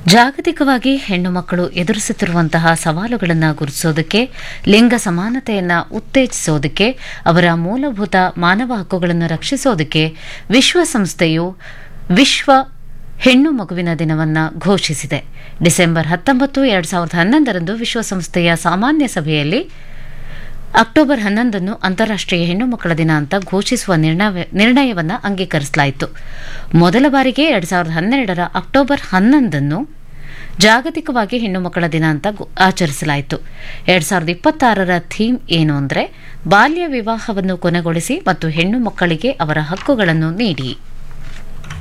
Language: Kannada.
ಜಾಗತಿಕವಾಗಿ ಹೆಣ್ಣು ಮಕ್ಕಳು ಎದುರಿಸುತ್ತಿರುವಂತಹ ಸವಾಲುಗಳನ್ನು ಗುರುತಿಸೋದಕ್ಕೆ ಲಿಂಗ ಸಮಾನತೆಯನ್ನು ಉತ್ತೇಜಿಸೋದಕ್ಕೆ ಅವರ ಮೂಲಭೂತ ಮಾನವ ಹಕ್ಕುಗಳನ್ನು ರಕ್ಷಿಸೋದಕ್ಕೆ ವಿಶ್ವಸಂಸ್ಥೆಯು ವಿಶ್ವ ಹೆಣ್ಣು ಮಗುವಿನ ದಿನವನ್ನು ಘೋಷಿಸಿದೆ ಡಿಸೆಂಬರ್ ಹತ್ತೊಂಬತ್ತು ಎರಡು ಸಾವಿರದ ಹನ್ನೊಂದರಂದು ವಿಶ್ವಸಂಸ್ಥೆಯ ಸಾಮಾನ್ಯ ಸಭೆಯಲ್ಲಿ ಅಕ್ಟೋಬರ್ ಹನ್ನೊಂದನ್ನು ಅಂತಾರಾಷ್ಟ್ರೀಯ ಹೆಣ್ಣು ಮಕ್ಕಳ ದಿನ ಅಂತ ಘೋಷಿಸುವ ನಿರ್ಣಯ ನಿರ್ಣಯವನ್ನು ಅಂಗೀಕರಿಸಲಾಯಿತು ಮೊದಲ ಬಾರಿಗೆ ಎರಡು ಸಾವಿರದ ಹನ್ನೆರಡರ ಅಕ್ಟೋಬರ್ ಹನ್ನೊಂದನ್ನು ಜಾಗತಿಕವಾಗಿ ಹೆಣ್ಣು ಮಕ್ಕಳ ದಿನ ಅಂತ ಗು- ಆಚರಿಸಲಾಯಿತು ಎರಡು ಸಾವಿರದ ಇಪ್ಪತ್ತಾರರ ಥೀಮ್ ಏನು ಅಂದರೆ ಬಾಲ್ಯ ವಿವಾಹವನ್ನು ಕೊನೆಗೊಳಿಸಿ ಮತ್ತು ಹೆಣ್ಣು ಮಕ್ಕಳಿಗೆ ಅವರ ಹಕ್ಕುಗಳನ್ನು ನೀಡಿ